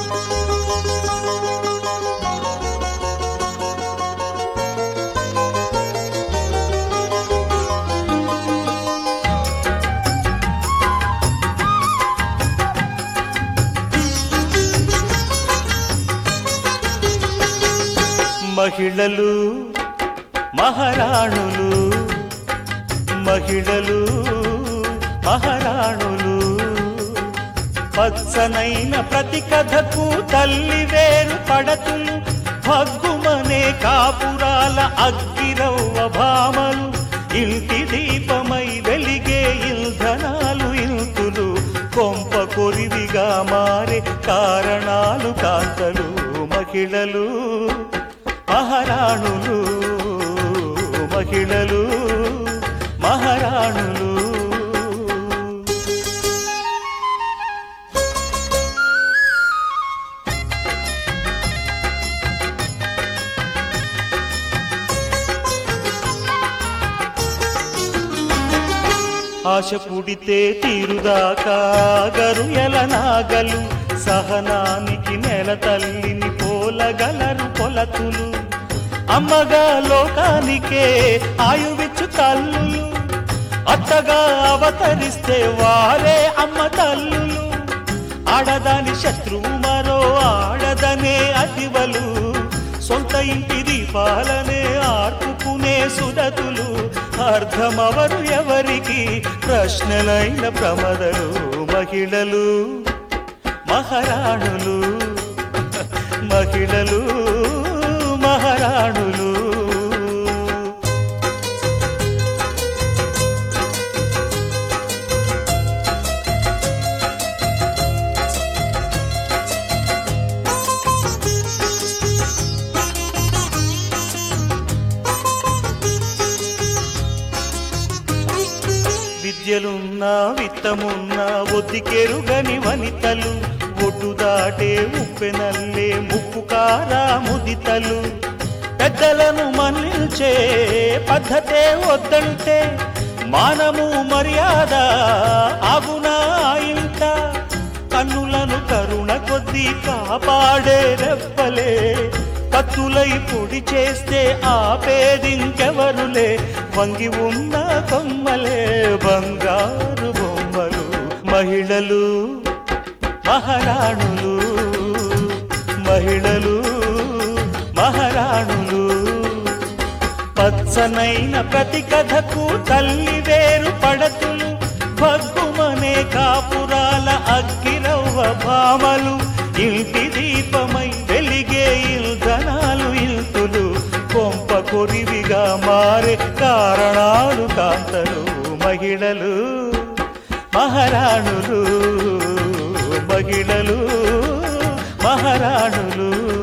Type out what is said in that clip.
మహిళలు మహారాణులు మహిళలు మహారాణులు పచ్చనైన ప్రతి కథకు తల్లి వేరు పడతులు భగ్గుమనే కాపురాల అగ్గిరవ్వ భామలు ఇంటి దీపమై వెలిగే ఇంధనాలు ఇంతులు కొంప కొరివిగా మారే కారణాలు కాంతలు మహిళలు మహారాణులు మహిళలు మహారాణులు ఆశ పుడితే తీరుదాకా గరుయల నాగలు సహనానికి నెల తల్లిని పోలగలరు కొలతులు అమ్మగా లోకానికే ఆయువిచ్చు తల్లులు అత్తగా అవతరిస్తే వారే అమ్మ తల్లులు ఆడదాని శత్రువు మరో ఆడదనే అతివలు సొంత ఇంటి దీపాలనే ఆర్పుకునే సుదతులు అర్థమవరు ఎవరికి ప్రశ్నలైన ప్రమదలు మహిళలు మహారాణులు మహిళలు మహారాణులు విద్యలున్నా విత్తమున్నా ఒద్దికెరుగని వనితలు ఒడ్డు దాటే ఉప్పెనల్లే ముప్పు కారా ముదితలు పెద్దలను మన్నించే పద్ధతే వద్దంటే మానము మర్యాద ఆగునా ఇంట కన్నులను కరుణ కొద్దీ కాపాడే రెప్పలే కత్తులై పొడి చేస్తే ఆపేదింకెవరులే వంగి ఉన్న కొమ్మలే బంగారు బొమ్మలు మహిళలు మహారాణులు మహిళలు మహారాణులు పచ్చనైన ప్రతి కథకు తల్లి వేరు పడతులు భగ్గుమనే కాపురాల అగ్గిరవ్వ భామలు ఇంటి దీపమై వెలిగే ఇల్ధనాలు ఇల్తులు కొంప కొరివిగా మారే కారణాలు కాంతలు మహిళలు మహారాణులు మహిళలు మహారాణులు